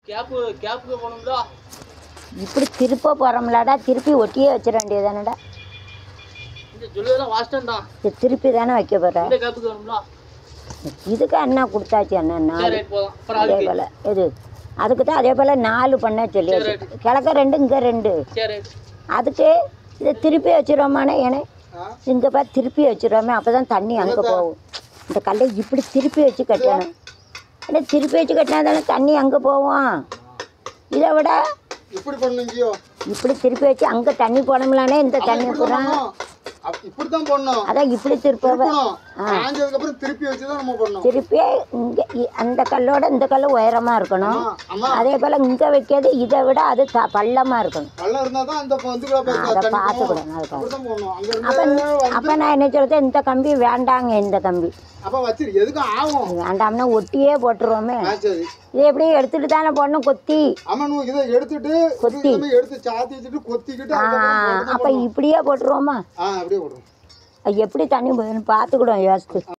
Gap கேப்புக்கு போகணும்ல இப்படி திருப்ப போகிறோம்லடா திருப்பி ஒட்டியே வச்சிட வேண்டியதானடா இந்த ஜுவல்லெல்லாம் வாஸ்டன் தான் இது திருப்பி தானே வைக்க போகிற இந்த கேப்புக்கு வேணும்ல இதுக்கு அண்ணா கொடுத்தாச்சு அண்ணா சரி நாலு ரைட் போதும் அப்புறம் அதே அதுக்கு போல் இது அதுக்கு தான் அதே போல் நாலு பண்ண சொல்லியாச்சு கிழக்க ரெண்டு இங்கே ரெண்டு சரி ரைட் அதுக்கு இதை திருப்பி வச்சிரோமானே ஏனே இங்கே பார்த்து திருப்பி வச்சிரோமே அப்போ தான் தண்ணி அங்கே போகும் இந்த கல்லை இப்படி திருப்பி வச்சு கட்டணும் இல்லை திருப்பி வச்சு கட்டினா தானே தண்ணி அங்கே போகும் இதை விட இப்படி பண்ணுங்கயோ இப்படி திருப்பி வச்சு அங்கே தண்ணி போனோம்லானே இந்த தண்ணி பூரா இப்படி தான் பண்ணணும் அதான் இப்படி திருப்ப திருப்பணும் காஞ்சதுக்கு அப்புறம் திருப்பி வச்சு தான் நம்ம பண்ணணும் திருப்பி இங்கே அந்த கல்லோட இந்த கல் உயரமாக இருக்கணும் ஆமா அதே போல் இங்கே வைக்கிறது இதை விட அது த பள்ளமாக இருக்கணும் வெள்ளம் இருந்தா தான் அந்த வந்து அதை பார்த்துக்கணும் அதுக்காக அப்படி தான் போடணும் அங்க அப்போ இருந்து அப்போ நான் என்ன சொல்றது இந்த கம்பி வேண்டாங்க இந்த கம்பி அப்ப வச்சிரு எதுக்கும் ஆகும் வேண்டாம்னா ஒட்டியே போட்டுருவோமே ஆ, சரி இது எப்படி எடுத்துட்டு தானே போடணும் கொத்தி ஆமா நீ இதை எடுத்துட்டு கொத்தி. இது எடுத்து சாத்தி வச்சுட்டு கொத்திக்கிட்டு ஆ, அதுக்கப்புறம் போட்டு தான் அப்போ இப்படியே போட்டுருவோமா ஆ அப்படியே போடுறோம் அது எப்படி தண்ணி போகுதுன்னு பார்த்துக்கிடுவோம் யோசித்து